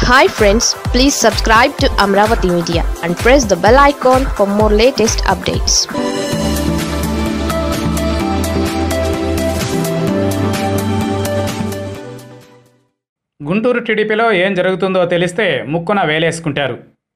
hi friends please subscribe to Amaravati media and press the bell icon for more latest updates Guntur టీడీపీలో ఏం జరుగుతుందో తెలిస్తే ముక్కున వేలేసుకుంటారు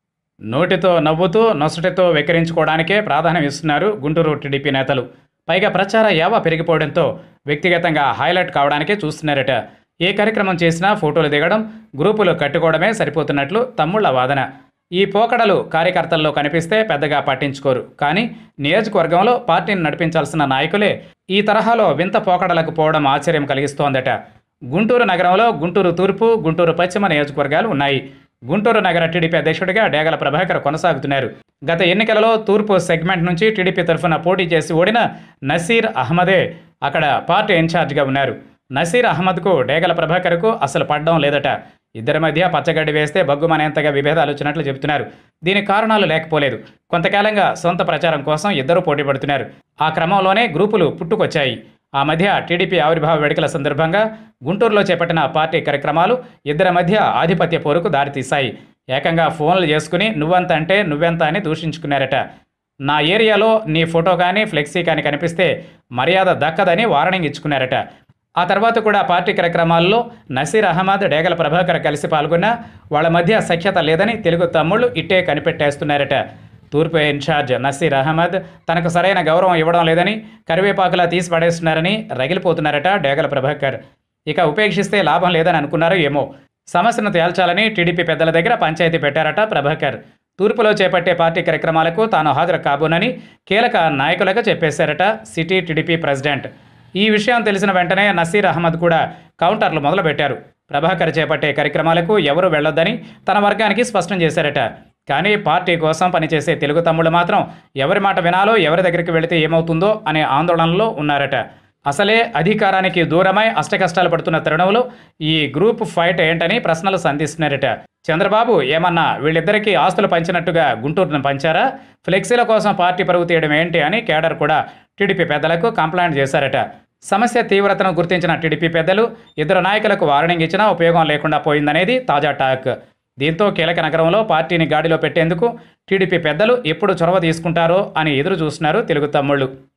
నోటితో నవ్వుతూ నొసటితో వెక్కిరించుకోవడానికే ప్రాధాన్యం ఇస్తున్నారు గుంటూరు టీడీపీ నేతలు పైగా ప్రచార యావ పెరిగిపోవడంతో వ్యక్తిగతంగా హైలైట్ కావడానికే చూస్తున్నారట ఏ కార్యక్రమం చేసినా ఫోటోలు దిగడం గ్రూపులు కట్టుకోవడమే సరిపోతున్నట్లు తమ్ముళ్ల వాదన ఈ పోకడలు కార్యకర్తల్లో కనిపిస్తే పెద్దగా పట్టించుకోరు కానీ నియోజకవర్గంలో పార్టీని నడిపించాల్సిన నాయకులే ఈ తరహాలో వింత పోకడలకు పోవడం ఆశ్చర్యం కలిగిస్తోందట గుంటూరు నగరంలో గుంటూరు తూర్పు గుంటూరు పశ్చిమ నియోజకవర్గాలు ఉన్నాయి గుంటూరు నగర టీడీపీ అధ్యక్షుడిగా డేగల ప్రభాకర్ కొనసాగుతున్నారు గత ఎన్నికలలో తూర్పు సెగ్మెంట్ నుంచి టీడీపీ తరఫున పోటీ చేసి ఓడిన నసీర్ అహ్మదే అక్కడ పార్టీ ఇన్ఛార్జిగా ఉన్నారు నసీర్ అహ్మద్కు డేగల ప్రభాకర్కు అసలు పడ్డం లేదట ఇద్దరి మధ్య పచ్చగడ్డి వేస్తే బగ్గుమనేంతగా విభేదాలు వచ్చినట్లు చెబుతున్నారు దీనికి కారణాలు లేకపోలేదు కొంతకాలంగా సొంత ప్రచారం కోసం ఇద్దరూ పోటీ పడుతున్నారు ఆ క్రమంలోనే గ్రూపులు పుట్టుకొచ్చాయి ఆ మధ్య టీడీపీ ఆవిర్భావ వేడుకల సందర్భంగా గుంటూరులో చేపట్టిన పార్టీ కార్యక్రమాలు ఇద్దరి మధ్య ఆధిపత్య పోరుకు దారితీశాయి ఏకంగా ఫోన్లు చేసుకుని నువ్వంత అంటే నువ్వెంత అని దూషించుకున్నారట నా ఏరియాలో నీ ఫోటో కానీ ఫ్లెక్సీ కానీ కనిపిస్తే మర్యాద దక్కదని వార్నింగ్ ఇచ్చుకున్నారట ఆ తర్వాత కూడా పార్టీ కార్యక్రమాల్లో నసీర్ అహ్మద్ డేగల ప్రభాకర్ కలిసి పాల్గొన్నా వాళ్ళ మధ్య సఖ్యత లేదని తెలుగు తమ్ముళ్ళు ఇట్టే కనిపెట్టేస్తున్నారట తూర్పు ఇన్ఛార్జ్ నసీర్ అహ్మద్ తనకు సరైన గౌరవం ఇవ్వడం లేదని కరివేపాకులా తీసి పడేస్తున్నారని రగిలిపోతున్నారట డేగల ప్రభాకర్ ఇక ఉపేక్షిస్తే లాభం లేదని అనుకున్నారో ఏమో సమస్యను తేల్చాలని టీడీపీ పెద్దల దగ్గర పంచాయతీ పెట్టారట ప్రభాకర్ తూర్పులో చేపట్టే పార్టీ కార్యక్రమాలకు తాను హాజరు కాబోనని కీలక నాయకులకు చెప్పేశారట సిటీ టీడీపీ ప్రెసిడెంట్ ఈ విషయం తెలిసిన వెంటనే నసీర్ అహ్మద్ కూడా కౌంటర్లు మొదలుపెట్టారు ప్రభాకర్ చేపట్టే కార్యక్రమాలకు ఎవరు వెళ్ళొద్దని తన వర్గానికి స్పష్టం చేశారట కానీ పార్టీ కోసం పనిచేసే తెలుగు తమ్ముళ్ళు మాత్రం ఎవరి మాట వినాలో ఎవరి దగ్గరికి వెళితే ఏమవుతుందో అనే ఆందోళనలో ఉన్నారట అసలే అధికారానికి దూరమై అష్టకష్టాలు పడుతున్న తరుణంలో ఈ గ్రూప్ ఫైట్ ఏంటని ప్రశ్నలు సంధిస్తున్నారట చంద్రబాబు ఏమన్నా వీళ్ళిద్దరికీ ఆస్తులు పంచినట్టుగా గుంటూరును పంచారా ఫ్లెక్సీల కోసం పార్టీ పరుగు తీయడం ఏంటి అని కేడర్ కూడా టీడీపీ పెద్దలకు కంప్లైంట్ చేశారట సమస్య తీవ్రతను గుర్తించిన టీడీపీ పెద్దలు ఇద్దరు నాయకులకు వార్నింగ్ ఇచ్చినా ఉపయోగం లేకుండా పోయిందనేది తాజా టాక్ దీంతో కీలక నగరంలో పార్టీని గాడిలో పెట్టేందుకు టీడీపీ పెద్దలు ఎప్పుడు చొరవ తీసుకుంటారో అని ఎదురు చూస్తున్నారు తెలుగు తమ్ముళ్ళు